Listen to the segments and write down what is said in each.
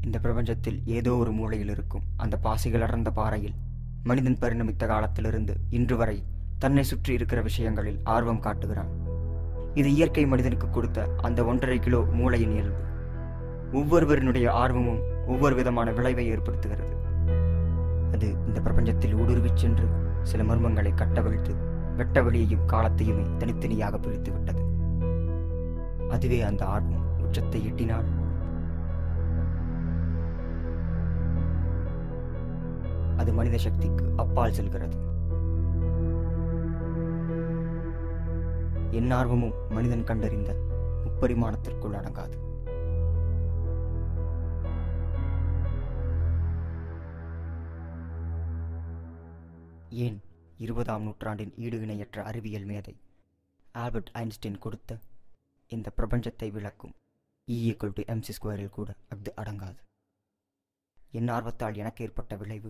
இந்த பிரபஞ்சத்தில் ஏதோ ஒரு மூலையில் இருக்கும் அந்த பாசிகள் அடர்ந்த பாறையில் மனிதன் பரிணமித்த காலத்திலிருந்து இன்று வரை தன்னை சுற்றி இருக்கிற விஷயங்களில் ஆர்வம் காட்டுகிறான் இது இயற்கை மனிதனுக்கு கொடுத்த அந்த ஒன்றரை கிலோ மூளையின் இயல்பு ஒவ்வொருவரினுடைய ஆர்வமும் ஒவ்வொரு விதமான விளைவை ஏற்படுத்துகிறது அது இந்த பிரபஞ்சத்தில் ஊடுருவிச் சென்று சில மர்மங்களை கட்டவிழ்த்து வெட்ட வெளியையும் காலத்தையுமே தனித்தனியாக பிரித்து விட்டது அதுவே அந்த ஆர்வம் உச்சத்தை எட்டினால் அது மனித சக்திக்கு அப்பால் செல்கிறது என் ஆர்வமும் மனிதன் கண்டறிந்த முப்பரிமாணத்திற்குள் அடங்காது ஏன் இருபதாம் நூற்றாண்டின் ஈடு இணையற்ற அறிவியல் மேதை ஆல்பர்ட் ஐன்ஸ்டீன் கொடுத்த இந்த பிரபஞ்சத்தை விளக்கும் இ ஈக்குவல் டு எம்சி ஸ்கொயரில் கூட அது அடங்காது என் ஆர்வத்தால் எனக்கு ஏற்பட்ட விளைவு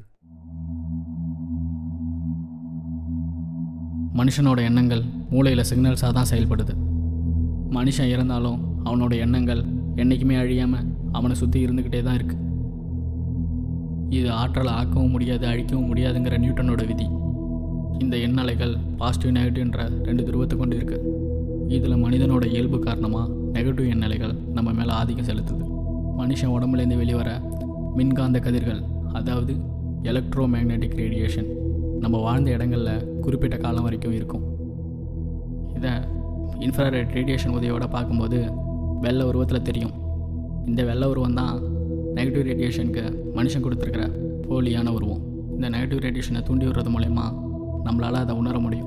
மனுஷனோட எண்ணங்கள் மூளையில் சிக்னல்ஸாக தான் செயல்படுது மனுஷன் இறந்தாலும் அவனோட எண்ணங்கள் என்றைக்குமே அழியாமல் அவனை சுற்றி இருந்துக்கிட்டே தான் இருக்கு இது ஆற்றலை ஆக்கவும் முடியாது அழிக்கவும் முடியாதுங்கிற நியூட்டனோட விதி இந்த எண்ணலைகள் பாசிட்டிவ் நெகட்டிவ்ன்ற ரெண்டு துருவத்தை கொண்டு இருக்கு இதில் மனிதனோட இயல்பு காரணமாக நெகட்டிவ் எண்ணலைகள் நம்ம மேலே ஆதிக்கம் செலுத்துது மனுஷன் உடம்புலேருந்து வெளிவர மின்காந்த கதிர்கள் அதாவது எலக்ட்ரோ மேக்னெட்டிக் ரேடியேஷன் நம்ம வாழ்ந்த இடங்களில் குறிப்பிட்ட காலம் வரைக்கும் இருக்கும் இதை இன்ஃப்ராரெட் ரேடியேஷன் உதவியோட பார்க்கும்போது வெள்ளை உருவத்தில் தெரியும் இந்த வெள்ளை உருவம் தான் நெகட்டிவ் ரேடியேஷனுக்கு மனுஷன் கொடுத்துருக்கிற போலியான உருவம் இந்த நெகட்டிவ் ரேடியேஷனை தூண்டி விடுறது மூலயமா நம்மளால் அதை உணர முடியும்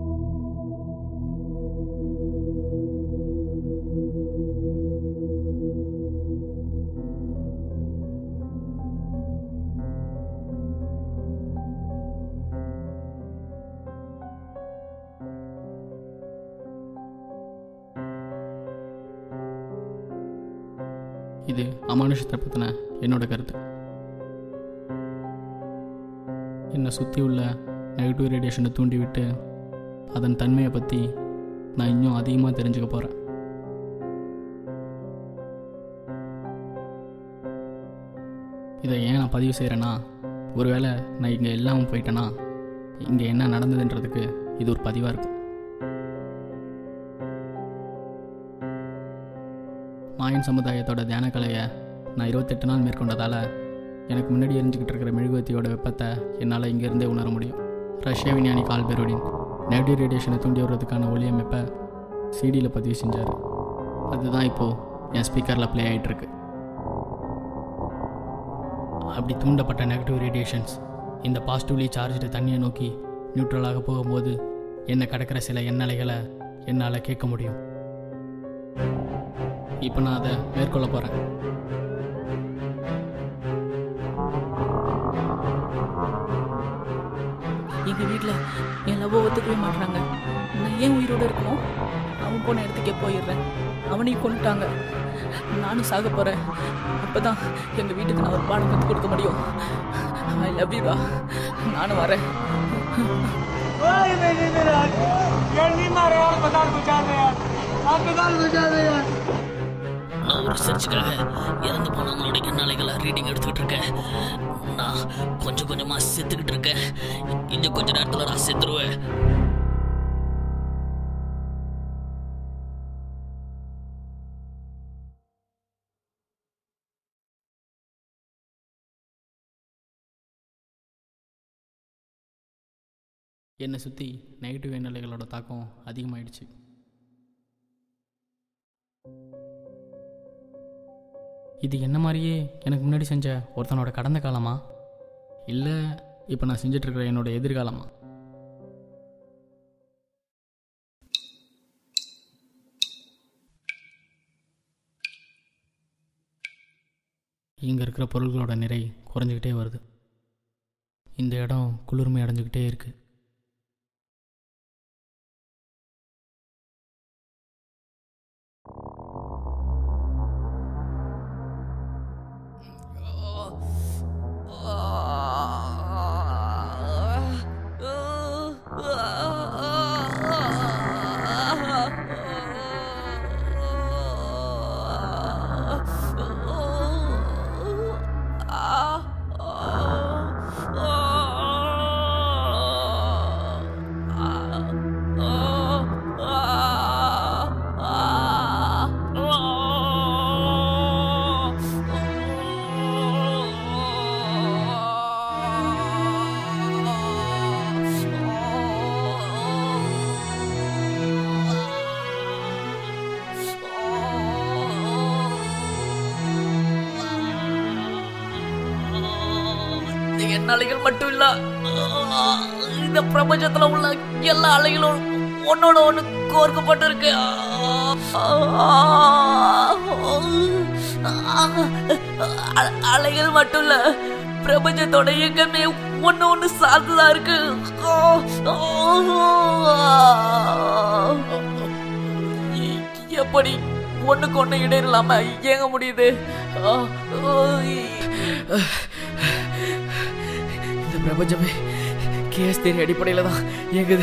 இது அமானுஷத்தை பற்றின என்னோட கருத்து என்னை சுற்றி உள்ள நெகட்டிவ் ரேடியேஷனை தூண்டிவிட்டு அதன் தன்மையை பற்றி நான் இன்னும் அதிகமாக தெரிஞ்சுக்க போகிறேன் இதை ஏன் நான் பதிவு செய்கிறேன்னா ஒருவேளை நான் இங்கே இல்லாமல் போயிட்டேன்னா இங்கே என்ன நடந்ததுன்றதுக்கு இது ஒரு பதிவாக இருக்கும் மாயன் சமுதாயத்தோட தியான கலையை நான் இருபத்தெட்டு நாள் மேற்கொண்டதால் எனக்கு முன்னாடி எரிஞ்சுக்கிட்டு இருக்கிற மெழுகுவத்தியோட வெப்பத்தை என்னால் இங்கேருந்தே உணர முடியும் ரஷ்ய விஞ்ஞானி கால் பெரோடின் நெகட்டிவ் ரேடியேஷனை தூண்டி வர்றதுக்கான ஒளி அமைப்பை சிடியில் பதிவு செஞ்சார் அதுதான் இப்போது என் ஸ்பீக்கரில் ப்ளே ஆகிட்டுருக்கு அப்படி தூண்டப்பட்ட நெகட்டிவ் ரேடியேஷன்ஸ் இந்த பாசிட்டிவ்லி சார்ஜ்டு தண்ணியை நோக்கி நியூட்ரலாக போகும்போது என்ன கடக்கிற சில எண்ணலைகளை என்னால் கேட்க முடியும் இப்போ நான் அதை மேற்கொள்ள போகிறேன் எங்கள் வீட்டில் என் லவ் ஒத்துக்கவே மாட்றாங்க நான் ஏன் உயிரோடு இருக்கணும் அவன் போன இடத்துக்கே போயிடுறேன் அவனையும் கொண்டுட்டாங்க நானும் சாக போகிறேன் அப்போ தான் எங்கள் வீட்டுக்கு நான் ஒரு பாடம் கற்றுக் கொடுக்க முடியும் ஐ லவ் யூடா நானும் வரேன் ओए मेरे मेरे यार नहीं मारे यार अस्पताल पहुंचा दे यार अस्पताल पहुंचा दे यार நான் ஒரு ரிசர்ச்சுக்காக இறந்து போனவங்களோட எண்ணாலைகளை ரீடிங் எடுத்துக்கிட்டு இருக்கேன் நான் கொஞ்சம் கொஞ்சமா செத்துக்கிட்டு இருக்கேன் இன்னும் கொஞ்ச நேரத்துல நான் செத்துருவேன் என்னை சுற்றி நெகட்டிவ் எண்ணலைகளோட தாக்கம் அதிகமாயிடுச்சு இது என்ன மாதிரியே எனக்கு முன்னாடி செஞ்ச ஒருத்தனோட கடந்த காலமா இல்லை இப்போ நான் செஞ்சிட்ருக்கிற என்னோட எதிர்காலமா இங்கே இருக்கிற பொருள்களோட நிறை குறைஞ்சிக்கிட்டே வருது இந்த இடம் குளிர்மை அடைஞ்சிக்கிட்டே இருக்குது Oh என் அலைகள் மட்டும் இல்ல இந்த பிரபஞ்சத்துல உள்ள எல்லா அலைகளும் ஒன்னோட ஒண்ணு கோர்க்கப்பட்டு இருக்கு அலைகள் மட்டும் இல்ல பிரபஞ்சத்தோட இயக்கமே ஒண்ணு ஒண்ணு சார்ந்துதான் இருக்கு எ- எப்படி ஒண்ணுக்கு ஒண்ணு இடம் இல்லாம இயங்க முடியுது ஆ, ஆ, இந்த பிரபஞ்சமே கேஸ் தேரி அடிப்படையில் தான் இயங்குது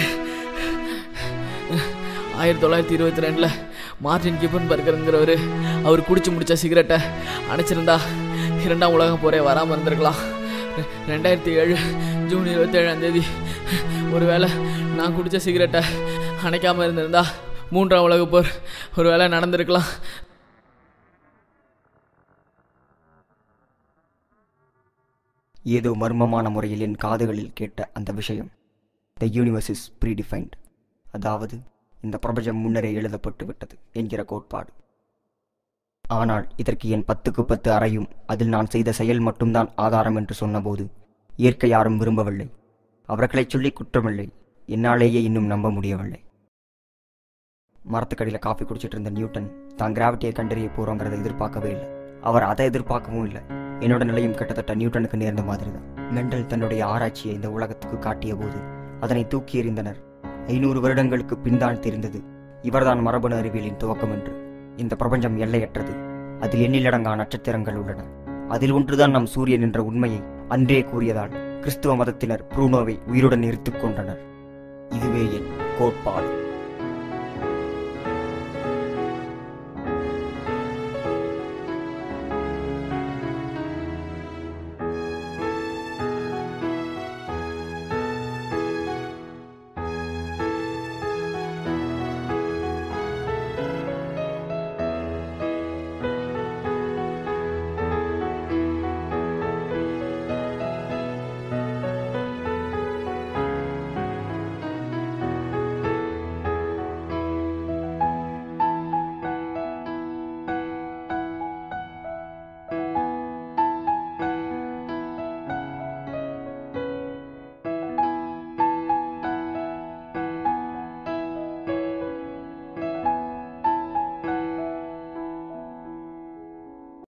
ஆயிரத்தி தொள்ளாயிரத்தி இருபத்தி ரெண்டில் மார்டின் கிபன் பர்கருங்கிறவர் அவர் குடிச்சு முடிச்ச சிகரெட்டை அணைச்சிருந்தா இரண்டாம் உலக போரே வராமல் இருந்திருக்கலாம் ரெ- ரெண்டாயிரத்தி ஏழு ஜூன் இருபத்தேழாம் தேதி ஒருவேளை நான் குடித்த சிகரெட்டை அணைக்காமல் இருந்திருந்தா மூன்றாம் உலகப் போர் ஒருவேளை நடந்திருக்கலாம் ஏதோ மர்மமான முறையில் என் காதுகளில் கேட்ட அந்த விஷயம் த யூனிவர்ஸ் இஸ் ப்ரீடிஃபைன்ட் அதாவது இந்த பிரபஞ்சம் முன்னரே எழுதப்பட்டு விட்டது என்கிற கோட்பாடு ஆனால் இதற்கு என் பத்துக்கு பத்து அறையும் அதில் நான் செய்த செயல் மட்டும்தான் ஆதாரம் என்று சொன்னபோது இயற்கை யாரும் விரும்பவில்லை அவர்களைச் சொல்லி குற்றமில்லை என்னாலேயே இன்னும் நம்ப முடியவில்லை மரத்துக்கடியில் காஃபி குடிச்சிட்டு இருந்த நியூட்டன் தான் கிராவிட்டியை கண்டறிய போறோங்கிறத எதிர்பார்க்கவே இல்லை அவர் அதை எதிர்பார்க்கவும் இல்லை என்னோட நிலையும் கிட்டத்தட்ட நியூட்டனுக்கு நேர்ந்த மாதிரி தான் மெண்டல் தன்னுடைய ஆராய்ச்சியை இந்த உலகத்துக்கு காட்டிய போது அதனை தூக்கி எறிந்தனர் ஐநூறு வருடங்களுக்கு பின்தான் தெரிந்தது இவர்தான் மரபணு அறிவியலின் துவக்கம் என்று இந்த பிரபஞ்சம் எல்லையற்றது அதில் எண்ணிலடங்கா நட்சத்திரங்கள் உள்ளன அதில் ஒன்றுதான் நம் சூரியன் என்ற உண்மையை அன்றே கூறியதால் கிறிஸ்துவ மதத்தினர் ப்ரூனோவை உயிருடன் எரித்துக் கொண்டனர் இதுவே என் கோட்பாடு